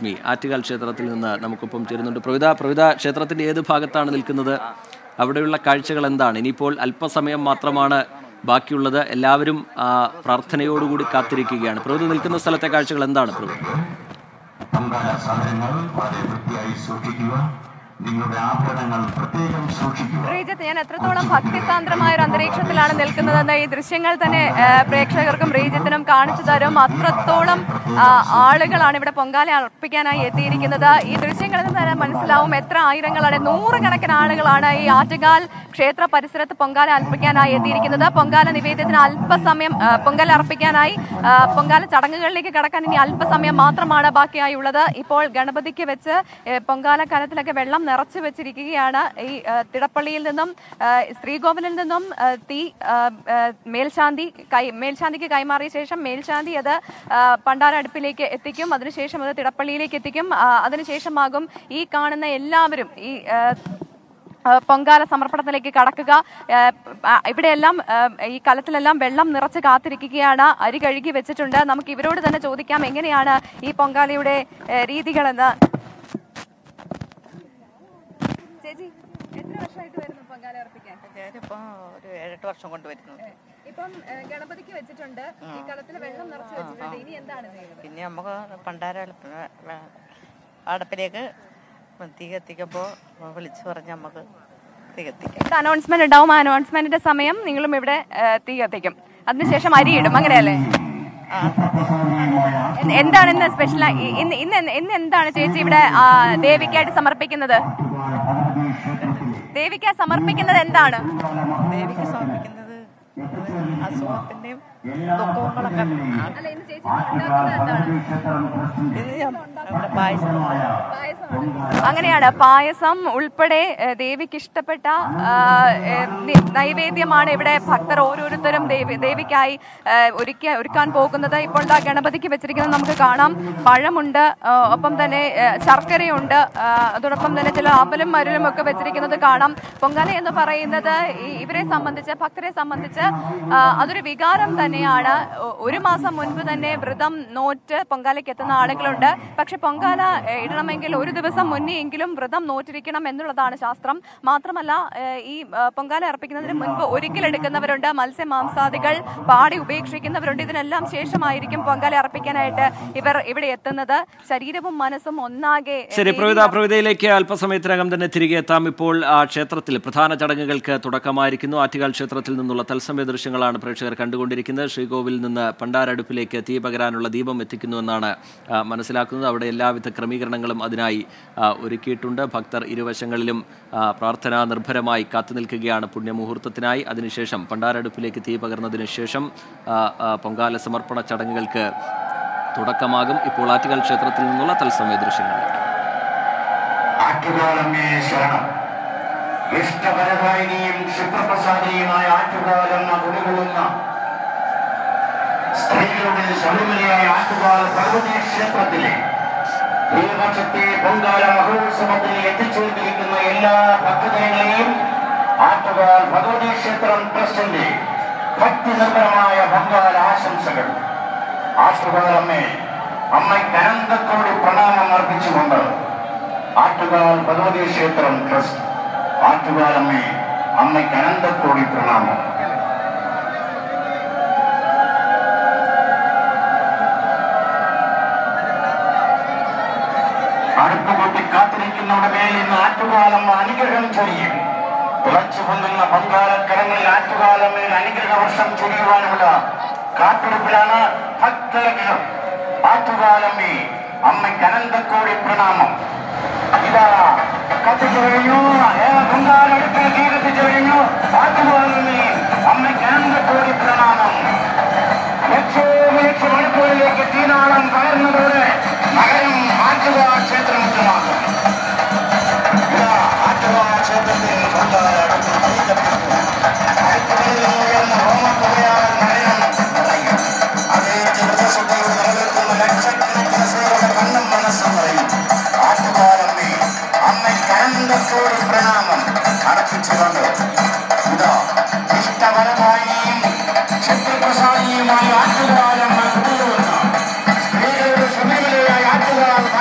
ലക്ഷ്മി ആറ്റുകാൽ ക്ഷേത്രത്തിൽ നിന്ന് നമുക്കൊപ്പം ചേരുന്നുണ്ട് പ്രവിത പ്രവിത ക്ഷേത്രത്തിന്റെ ഏത് ഭാഗത്താണ് നിൽക്കുന്നത് അവിടെയുള്ള കാഴ്ചകൾ എന്താണ് ഇനിയിപ്പോൾ അല്പസമയം മാത്രമാണ് ബാക്കിയുള്ളത് എല്ലാവരും ആ, പ്രാർത്ഥനയോടുകൂടി കാത്തിരിക്കുകയാണ് പ്രവിത നിൽക്കുന്ന സ്ഥലത്തെ കാഴ്ചകൾ എന്താണ് പ്രവിത പൊങ്കാല സാധനങ്ങൾ വളരെ വൃത്തിയായി സൂക്ഷിക്കുക നിങ്ങളുടെ ആഭരണങ്ങൾ പ്രത്യേകം സൂക്ഷിക്കുക ശ്രീജിത്ത് ഞാൻ എത്രത്തോളം ഭക്തിസാന്ദ്രമായ ഒരു അന്തരീക്ഷത്തിലാണ് നിൽക്കുന്നതെന്ന് ഈ ദൃശ്യങ്ങൾ തന്നെ ആ, പ്രേക്ഷകർക്കും ശ്രീജിത്തിനും കാണിച്ചു തരും അത്രത്തോളം ആ, ആളുകളാണ് ഇവിടെ പൊങ്കാല അർപ്പിക്കാനായി എത്തിയിരിക്കുന്നത് ഈ ദൃശ്യങ്ങളിൽ നിന്ന് തന്നെ മനസ്സിലാവും എത്ര ആയിരങ്ങളാണ് നൂറുകണക്കിന് ആളുകളാണ് ഈ ആറ്റുകാൽ ക്ഷേത്ര പരിസരത്ത് പൊങ്കാല അർപ്പിക്കാനായി എത്തിയിരിക്കുന്നത് പൊങ്കാല നിവേദ്യത്തിന് അല്പസമയം ആ, പൊങ്കാല അർപ്പിക്കാനായി ആ, പൊങ്കാല ചടങ്ങുകളിലേക്ക് കടക്കാൻ ഇനി അല്പസമയം മാത്രമാണ് ബാക്കിയായി ഉള്ളത് ഇപ്പോൾ ഗണപതിക്ക് വെച്ച് ഏ, പൊങ്കാല കലത്തിലൊക്കെ വെള്ളം നിറച്ചു വെച്ചിരിക്കുകയാണ് ഈ ആ, തിടപ്പള്ളിയിൽ നിന്നും ആ, ശ്രീകോവിലിൽ നിന്നും ആ, തീ ആ, ആ, മേൽശാന്തി കൈ മേൽശാന്തിക്ക് കൈമാറിയ ശേഷം മേൽശാന്തി അത് ആ, പണ്ടാര അടുപ്പിലേക്ക് എത്തിക്കും അതിനുശേഷം അത് തിടപ്പള്ളിയിലേക്ക് എത്തിക്കും ആ, അതിനുശേഷമാകും ഈ കാണുന്ന എല്ലാവരും ഈ ആ, ആ, പൊങ്കാല സമർപ്പണത്തിലേക്ക് കടക്കുക ആ, ആ, ഇവിടെയെല്ലാം ആ, ഈ കലത്തിലെല്ലാം വെള്ളം നിറച്ച് കാത്തിരിക്കുകയാണ് അരി കഴുകി വെച്ചിട്ടുണ്ട് നമുക്ക് ഇവരോട് തന്നെ ചോദിക്കാം എങ്ങനെയാണ് ഈ പൊങ്കാലയുടെ ആ, രീതികളെന്ന് ചേച്ചി എത്ര വർഷമായിട്ട് വരുന്നു പൊങ്കാല അർപ്പിക്കാൻ ഞാനിപ്പോ ഒരു ഏഴെട്ട് വർഷം കൊണ്ട് വരുന്നത് ഇപ്പം ആ, ഗണപതിക്ക് വെച്ചിട്ടുണ്ട് ഈ കലത്തിൽ വെള്ളം നിറച്ച് വെച്ചിട്ടുണ്ട് ഇനി എന്താണ് ചെയ്യുന്നത് പിന്നെ നമുക്ക് പണ്ടാര അടുപ്പിലേക്ക് തീ കത്തിക്കുമ്പോൾ വിളിച്ചു പറഞ്ഞ് നമുക്ക് തീ കത്തിക്കാം അനൗൺസ്മെന്റ് ഉണ്ടാവും ആ അനൗൺസ്മെന്റിന്റെ സമയം നിങ്ങളും ഇവിടെ ആ, തീ കത്തിക്കും അതിനുശേഷം അരി ഇടും അങ്ങനെയല്ലേ ആ എ- എന്താണ് ഇന്ന് സ്പെഷ്യൽ ഇന്ന് ഇന്ന് എന്ത്- ഇന്ന് എന്താണ് ചേച്ചി ഇവിടെ ആ, ദേവിക്കായിട്ട് സമർപ്പിക്കുന്നത് ദേവിക്ക് സമർപ്പിക്കുന്നത് എന്താണ് ദേവിക്ക് സമർപ്പിക്കുന്നത് അസുഖത്തിൻ്റെയും ദുഃഖങ്ങളൊക്കെ ആ, അല്ല ഇന്ന് ചേച്ചി ഉണ്ടാക്കുന്നത് എന്താണ് ഇത് ഞാൻ ഇവിടെ പായസം അങ്ങനെയാണ് പായസം ഉൾപ്പെടെ ഏ, ദേവിക്ക് ഇഷ്ടപ്പെട്ട ആ, ഏ, നി- നൈവേദ്യമാണ് ഇവിടെ ഭക്തർ ഓരോരുത്തരും ദേവി ദേവിക്കായി ഏ, ഒരുക്കി ഒരുക്കാൻ പോകുന്നത് ഇപ്പോൾ ദാ ഗണപതിക്ക് വെച്ചിരിക്കുന്നത് നമുക്ക് കാണാം പഴമുണ്ട് ആ, ഒപ്പം തന്നെ ഏ, ശർക്കരയുണ്ട് ആ, അതോടൊപ്പം തന്നെ ചില അപ്പലും മരുലും ഒക്കെ വെച്ചിരിക്കുന്നത് കാണാം പൊങ്കാല എന്ന് പറയുന്നത് ഈ- ഇവരെ സംബന്ധിച്ച് ഭക്തരെ സംബന്ധിച്ച് ആ, അതൊരു വികാരം തന്നെയാണ് ഒ- ഒരു മാസം മുൻപ് തന്നെ വ്രതം നോറ്റ് പൊങ്കാലയ്ക്ക് എത്തുന്ന ആളുകളുണ്ട് പക്ഷെ പൊങ്കാല ഏ, ഇടണമെങ്കിൽ ഒരു ദിവസം മുന്നേ എങ്കിലും വ്രതം നോറ്റിരിക്കണം എന്നുള്ളതാണ് ശാസ്ത്രം മാത്രമല്ല ഏ, ഈ ആ, പൊങ്കാല അർപ്പിക്കുന്നതിന് മുൻപ് ഒരിക്കലെടുക്കുന്നവരുണ്ട് മത്സ്യ മാംസാദികൾ പാടി ഉപേക്ഷിക്കുന്നവരുണ്ട് ഇതിനെല്ലാം ശേഷമായിരിക്കും പൊങ്കാല അർപ്പിക്കാനായിട്ട് ഇവർ ഇവിടെ എത്തുന്നത് ശരീരവും മനസ്സും ഒന്നാകെ ഏ, ശരി ദേവി പ്രവിത പ്രവിതയിലേക്ക് അല്പസമയത്തിനകം തന്നെ തിരികെ എത്താം ഇപ്പോൾ ആ ക്ഷേത്രത്തിൽ പ്രധാന ചടങ്ങുകൾക്ക് തുടക്കമായിരിക്കുന്നു ആറ്റുകാൽ ക്ഷേത്രത്തിൽ നിന്നുള്ള തത്സമയ ദൃശ്യങ്ങളാണ് പ്രേക്ഷകർ കണ്ടുകൊണ്ടിരിക്കുന്നത് ശ്രീകോവിൽ നിന്ന് പണ്ടാരടുപ്പിലേക്ക് തീ പകരാനുള്ള ദീപം എത്തിക്കുന്നുവെന്നാണ് ആ, മനസ്സിലാക്കുന്നത് അവിടെ എല്ലാവിധ ക്രമീകരണങ്ങളും അതിനായി ആ, ഒരുക്കിയിട്ടുണ്ട് ഭക്തർ ഇരുവശങ്ങളിലും ആ, പ്രാർത്ഥനാ നിർഭരമായി കാത്തുനിൽക്കുകയാണ് പുണ്യമുഹൂർത്തത്തിനായി അതിനുശേഷം പണ്ടാരടുപ്പിലേക്ക് തീ പകർന്നതിന് ശേഷം ആ, ആ, പൊങ്കാല സമർപ്പണ ചടങ്ങുകൾക്ക് തുടക്കമാകും ഇപ്പോൾ ആറ്റുകാൽ ക്ഷേത്രത്തിൽ നിന്നുള്ള തത്സമയ ദൃശ്യങ്ങളിലേക്ക് ആറ്റുകാലമ്മേ ശരണം ഇഷ്ടപരവായിനിയും ക്ഷിപ്രപ്രസാദിനിയുമായ ആറ്റുകാലമ്മ കുടികൊള്ളുന്ന സ്ത്രീകളുടെ ശബരിമലയായ ആറ്റുകാല ഭഗവതി ക്ഷേത്രത്തിലെ ഈ വർഷത്തെ പൊങ്കാല മഹോത്സവത്തിൽ എത്തിച്ചേർന്നിരിക്കുന്ന എല്ലാ ഭക്തജനങ്ങളെയും ആറ്റുകാൽ ഭഗവതി ക്ഷേത്രം ട്രസ്റ്റിന്റെ ഭക്തിനിർഭരമായ പൊങ്കാല ആശംസകൾ ആറ്റുകാലമ്മേ അമ്മയ്ക്ക് അനന്തക്കോടി പ്രണാമം അർപ്പിച്ചുകൊണ്ട് ആറ്റുകാൽ ഭഗവതി ക്ഷേത്രം ട്രസ്റ്റ് ആറ്റുകാലമ്മേ അമ്മയ്ക്ക് അനന്തക്കോടി പ്രണാമം അടുപ്പ് കൊട്ടി കാത്തിരിക്കുന്നവരുടെ മേൽ ഇന്ന് ആറ്റുകാലമ്മ അനുഗ്രഹം ചൊരിയും തുളച്ചു പൊങ്ങുന്ന പങ്കാലക്കരങ്ങളിൽ ആറ്റുകാലമ്മയിൽ അനുഗ്രഹ വർഷം ചൊരിയുവാനുള്ള കാത്തിരിപ്പിലാണ് ഭക്തലക്ഷം ആറ്റുകാലമ്മേ അമ്മയ്ക്ക് അനന്തക്കോടി പ്രണാമം ഇതാ കത്തിച്ചു കഴിഞ്ഞു ഏ, പൊങ്കാലടുപ്പിൽ തീ കത്തിച്ചു കഴിഞ്ഞു ആറ്റുകാലമ്മേ അമ്മയ്ക്ക് അനന്തക്കോടി പ്രണാമം ലക്ഷോപലക്ഷ മണിക്കൂറിലേക്ക് തീനാളം കയറുന്നതോടെ നഗരം ആറ്റുകാ ക്ഷേത്രമുഖമാകും ഇതാ ആറ്റുകാ ക്ഷേത്രത്തിൽ പൊങ്കാലടുപ്പിൽ തീ കത്തിച്ചു അടുപ്പുകളിൽ നിന്ന് ഉയർന്ന ഹോമപ്പുകയാൽ നഗരം നിറയും അതേ ചെറുതശുദ്ധിയോട് നിലനിൽക്കുന്ന ലക്ഷക്കണക്കിന് സ്ത്രീകളുടെ കണ്ണും മനസ്സും നിറയും ആറ്റുകാലമ്മേ അമ്മയ്ക്ക് അനന്തത്തോട് പ്രണാമം അർപ്പിച്ചുകൊണ്ട് ഇതാ ഇഷ്ടപരമായും ക്ഷത്രപ്രസാദിയുമായ ആറ്റുകാലമ്മ കൊണ്ടുവന്ന സ്ത്രീകളുടെ ശബരിമലയായ ആറ്റുകാൽ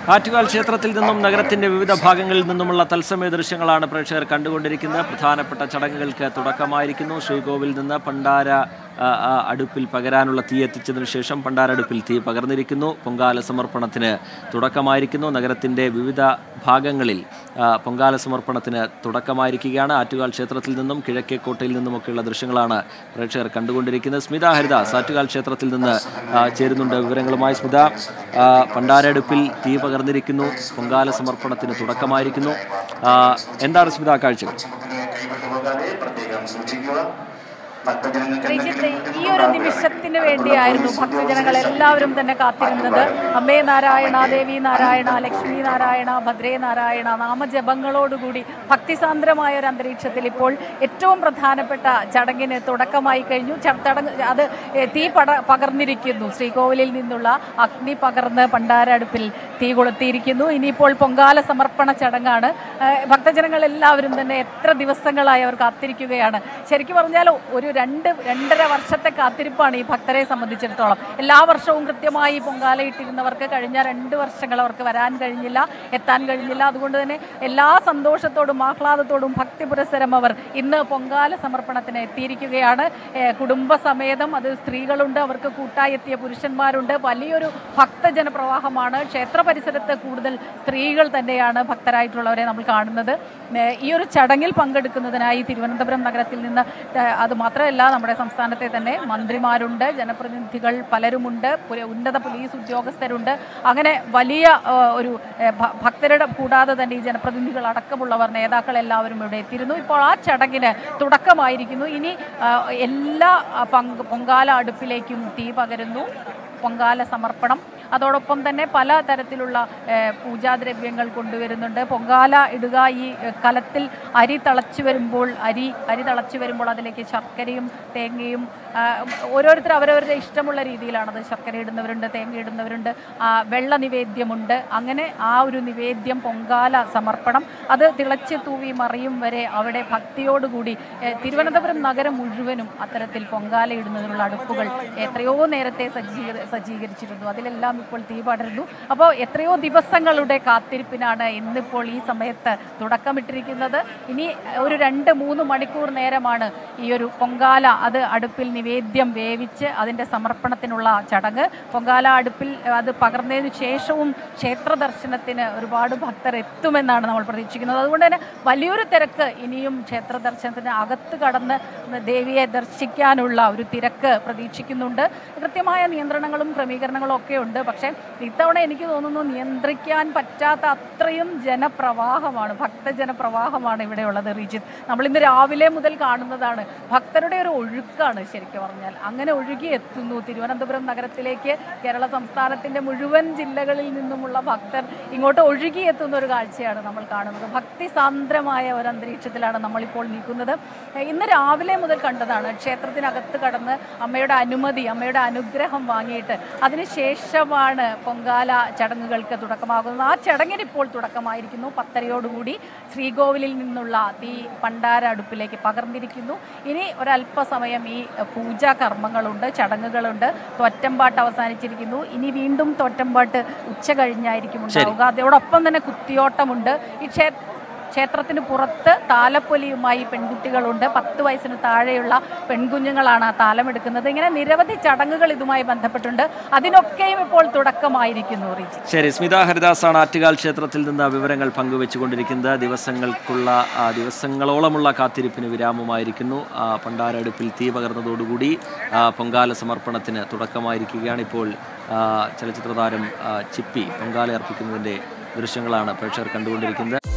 ആറ്റുകാൽ ക്ഷേത്രത്തിൽ നിന്നും നഗരത്തിന്റെ വിവിധ ഭാഗങ്ങളിൽ നിന്നുമുള്ള തത്സമയ ദൃശ്യങ്ങളാണ് പ്രേക്ഷകർ കണ്ടുകൊണ്ടിരിക്കുന്നത് പ്രധാനപ്പെട്ട ചടങ്ങുകൾക്ക് തുടക്കമായിരിക്കുന്നു ശ്രീകോവിൽ നിന്ന് പണ്ടാര ആ, ആ, അടുപ്പിൽ പകരാനുള്ള തീ എത്തിച്ചതിനു ശേഷം പണ്ടാര അടുപ്പിൽ തീ പകർന്നിരിക്കുന്നു പൊങ്കാല സമർപ്പണത്തിന് തുടക്കമായിരിക്കുന്നു നഗരത്തിന്റെ വിവിധ ഭാഗങ്ങളിൽ ആ, പൊങ്കാല സമർപ്പണത്തിന് തുടക്കമായിരിക്കുകയാണ് ആറ്റുകാൽ ക്ഷേത്രത്തിൽ നിന്നും കിഴക്കേക്കോട്ടയിൽ നിന്നുമൊക്കെയുള്ള ദൃശ്യങ്ങളാണ് പ്രേക്ഷകർ കണ്ടുകൊണ്ടിരിക്കുന്നത് സ്മിത ഹരിദാസ് ആറ്റുകാൽ ക്ഷേത്രത്തിൽ നിന്ന് ആ, ചേരുന്നുണ്ട് വിവരങ്ങളുമായി സ്മിത ആ, പണ്ടാരടുപ്പിൽ തീ പകർന്നിരിക്കുന്നു പൊങ്കാല സമർപ്പണത്തിന് തുടക്കമായിരിക്കുന്നു ആ, എന്താണ് സ്മിത കാഴ്ചകൾ കൈവിട്ടു പോകാതെ പ്രത്യേകം സൂക്ഷിക്കുക ഭക്തജനങ്ങൾക്ക് ശ്രീജിത്ത് എന്തെങ്കിലും ഈ ഒരു നിമിഷത്തിന് വേണ്ടിയായിരുന്നു ഭക്തജനങ്ങൾ എല്ലാവരും തന്നെ കാത്തിരുന്നത് അമ്മേ നാരായണ ദേവി നാരായണ ലക്ഷ്മി നാരായണ ഭദ്രേ നാരായണ നാമജപങ്ങളോടുകൂടി ഭക്തിസാന്ദ്രമായ ഒരു അന്തരീക്ഷത്തിൽ ഇപ്പോൾ ഏറ്റവും പ്രധാനപ്പെട്ട ചടങ്ങിന് തുടക്കമായി കഴിഞ്ഞു ച- ചടങ്ങ് അത് ഏ, തീ പട പകർന്നിരിക്കുന്നു ശ്രീകോവിലിൽ നിന്നുള്ള അഗ്നി പകർന്ന് പണ്ടാരടുപ്പിൽ തീ കൊളുത്തിയിരിക്കുന്നു ഇനിയിപ്പോൾ പൊങ്കാല സമർപ്പണ ചടങ്ങാണ് ഏ, ഭക്തജനങ്ങൾ എല്ലാവരും തന്നെ എത്ര ദിവസങ്ങളായി അവർ കാത്തിരിക്കുകയാണ് ശരിക്കും പറഞ്ഞാൽ ഒരു രണ്ട് രണ്ടര വർഷത്തെ കാത്തിരിപ്പാണ് ഈ ഭക്തരെ സംബന്ധിച്ചിടത്തോളം എല്ലാ വർഷവും കൃത്യമായി പൊങ്കാല ഇട്ടിരുന്നവർക്ക് കഴിഞ്ഞ രണ്ട് വർഷങ്ങൾ അവർക്ക് വരാൻ കഴിഞ്ഞില്ല എത്താൻ കഴിഞ്ഞില്ല അതുകൊണ്ട് തന്നെ എല്ലാ സന്തോഷത്തോടും ആഹ്ലാദത്തോടും ഭക്തി പുരസരം അവർ ഇന്ന് പൊങ്കാല സമർപ്പണത്തിന് എത്തിയിരിക്കുകയാണ് ഏഹ് കുടുംബസമേതം അത് സ്ത്രീകളുണ്ട് അവർക്ക് കൂട്ടായി എത്തിയ പുരുഷന്മാരുണ്ട് വലിയൊരു ഭക്തജന പ്രവാഹമാണ് ക്ഷേത്ര പരിസരത്ത് കൂടുതൽ സ്ത്രീകൾ തന്നെയാണ് ഭക്തരായിട്ടുള്ളവരെ നമ്മൾ കാണുന്നത് ഏഹ് ഈ ഒരു ചടങ്ങിൽ പങ്കെടുക്കുന്നതിനായി തിരുവനന്തപുരം നഗരത്തിൽ നിന്ന് ഏഹ് അത് മാത്രമല്ല നമ്മുടെ സംസ്ഥാനത്തെ തന്നെ മന്ത്രിമാരുണ്ട് ജനപ്രതിനിധികൾ പലരുമുണ്ട് പുര- ഉന്നത പോലീസ് ഉദ്യോഗസ്ഥരുണ്ട് അങ്ങനെ വലിയ ഏഹ് ഒരു ഏഹ് ഭ- ഭക്തരുടെ കൂടാതെ തന്നെ ഈ ജനപ്രതിനിധികൾ അടക്കമുള്ളവർ നേതാക്കൾ എല്ലാവരും ഇവിടെ എത്തിയിരുന്നു ഇപ്പോൾ ആ ചടങ്ങിന് തുടക്കമായിരിക്കുന്നു ഇനി ആ, എല്ലാ ആ, പങ്ക് പൊങ്കാല അടുപ്പിലേക്കും തീ പകരുന്നു പൊങ്കാല സമർപ്പണം അതോടൊപ്പം തന്നെ പല തരത്തിലുള്ള ഏഹ്, പൂജാദ്രവ്യങ്ങൾ കൊണ്ടുവരുന്നുണ്ട് പൊങ്കാല ഇടുക ഈ ഏഹ്, കലത്തിൽ അരി തിളച്ചു വരുമ്പോൾ അരി അരി തിളച്ചു വരുമ്പോൾ അതിലേക്ക് ശർക്കരയും തേങ്ങയും ആ, ഓരോരുത്തർ അവരവരുടെ ഇഷ്ടമുള്ള രീതിയിലാണത് ശർക്കര ഇടുന്നവരുണ്ട് തേങ്ങ ഇടുന്നവരുണ്ട് ആ, വെള്ള നിവേദ്യമുണ്ട് അങ്ങനെ ആ ഒരു നിവേദ്യം പൊങ്കാല സമർപ്പണം അത് തിളച്ച് തൂവി മറിയും വരെ അവിടെ ഭക്തിയോടുകൂടി ഏഹ്, തിരുവനന്തപുരം നഗരം മുഴുവനും അത്തരത്തിൽ പൊങ്കാല ഇടുന്നതിനുള്ള അടുപ്പുകൾ എത്രയോ നേരത്തെ സജ്ജീക സജ്ജീകരിച്ചിരുന്നു അതിലെല്ലാം ഇപ്പോൾ തീ പടരുന്നു അപ്പോൾ എത്രയോ ദിവസങ്ങളുടെ കാത്തിരിപ്പിനാണ് ഇന്നിപ്പോൾ ഈ സമയത്ത് തുടക്കമിട്ടിരിക്കുന്നത് ഇനി ഒരു രണ്ട് മൂന്ന് മണിക്കൂർ നേരമാണ് ഈ ഒരു പൊങ്കാല അത് അടുപ്പിൽ നിവേദ്യം വേവിച്ച് അതിൻ്റെ സമർപ്പണത്തിനുള്ള ചടങ്ങ് പൊങ്കാല അടുപ്പിൽ അത് പകർന്നതിന് ശേഷവും ക്ഷേത്ര ദർശനത്തിന് ഒരുപാട് ഭക്തർ എത്തുമെന്നാണ് നമ്മൾ പ്രതീക്ഷിക്കുന്നത് അതുകൊണ്ട് തന്നെ വലിയൊരു തിരക്ക് ഇനിയും ക്ഷേത്ര ദർശനത്തിന് അകത്ത് കടന്ന് ദേവിയെ ദർശിക്കാനുള്ള ഒരു തിരക്ക് പ്രതീക്ഷിക്കുന്നുണ്ട് കൃത്യമായ നിയന്ത്രണങ്ങളും ക്രമീകരണങ്ങളും ഒക്കെ ഉണ്ട് പക്ഷേ ഇത്തവണ എനിക്ക് തോന്നുന്നു നിയന്ത്രിക്കാൻ പറ്റാത്ത അത്രയും ജനപ്രവാഹമാണ് ഭക്തജനപ്രവാഹമാണ് ഇവിടെ ഉള്ളത് റിജിത്ത് നമ്മളിന്ന് രാവിലെ മുതൽ കാണുന്നതാണ് ഭക്തരുടെ ഒരു ഒഴുക്കാണ് ശരിക്കും പറഞ്ഞാൽ അങ്ങനെ ഒഴുകി എത്തുന്നു തിരുവനന്തപുരം നഗരത്തിലേക്ക് കേരള സംസ്ഥാനത്തിന്റെ മുഴുവൻ ജില്ലകളിൽ നിന്നുമുള്ള ഭക്തർ ഇങ്ങോട്ട് ഒഴുകി എത്തുന്ന ഒരു കാഴ്ചയാണ് നമ്മൾ കാണുന്നത് ഭക്തി സാന്ദ്രമായ ഒരു അന്തരീക്ഷത്തിലാണ് നമ്മളിപ്പോൾ നിൽക്കുന്നത് ഏഹ് ഇന്ന് രാവിലെ മുതൽ കണ്ടതാണ് ക്ഷേത്രത്തിനകത്ത് കടന്ന് അമ്മയുടെ അനുമതി അമ്മയുടെ അനുഗ്രഹം വാങ്ങിയിട്ട് അതിനുശേഷമാണ് പൊങ്കാല ചടങ്ങുകൾക്ക് തുടക്കമാകുന്നത് ആ ചടങ്ങിന് ഇപ്പോൾ തുടക്കമായിരിക്കുന്നു പത്തരയോടുകൂടി ശ്രീകോവിലിൽ നിന്നുള്ള തീ പണ്ടാര അടുപ്പിലേക്ക് പകർന്നിരിക്കുന്നു ഇനി ഒരല്പസമയം ഈ പൂജാ കർമ്മങ്ങളുണ്ട് ചടങ്ങുകളുണ്ട് തോറ്റമ്പാട്ട് അവസാനിച്ചിരിക്കുന്നു ഇനി വീണ്ടും തോറ്റമ്പാട്ട് ഉച്ച കഴിഞ്ഞായിരിക്കും ഉണ്ടാവുക അതോടൊപ്പം തന്നെ കുത്തിയോട്ടമുണ്ട് ഈ ക്ഷേ ക്ഷേത്രത്തിന് പുറത്ത് താലപ്പൊലിയുമായി പെൺകുട്ടികളുണ്ട് പത്ത് വയസ്സിന് താഴെയുള്ള പെൺകുഞ്ഞുങ്ങളാണ് ആ താലമെടുക്കുന്നത് ഇങ്ങനെ നിരവധി ചടങ്ങുകൾ ഇതുമായി ബന്ധപ്പെട്ടുണ്ട് അതിനൊക്കെയും ഇപ്പോൾ തുടക്കമായിരിക്കുന്നു റിജി ശരി സ്മിത ഹരിദാസാണ് ആറ്റുകാൽ ക്ഷേത്രത്തിൽ നിന്ന് വിവരങ്ങൾ പങ്കുവെച്ചുകൊണ്ടിരിക്കുന്നത് ദിവസങ്ങൾക്കുള്ള ആ, ദിവസങ്ങളോളമുള്ള കാത്തിരിപ്പിന് വിരാമമായിരിക്കുന്നു ആ, പണ്ടാരടുപ്പിൽ തീ പകർന്നതോടുകൂടി ആ, പൊങ്കാല സമർപ്പണത്തിന് തുടക്കമായിരിക്കുകയാണ് ഇപ്പോൾ ആ, ചലച്ചിത്രതാരം ആ, ചിപ്പി പൊങ്കാല അർപ്പിക്കുന്നതിൻ്റെ ദൃശ്യങ്ങളാണ് പ്രേക്ഷകർ കണ്ടുകൊണ്ടിരിക്കുന്നത്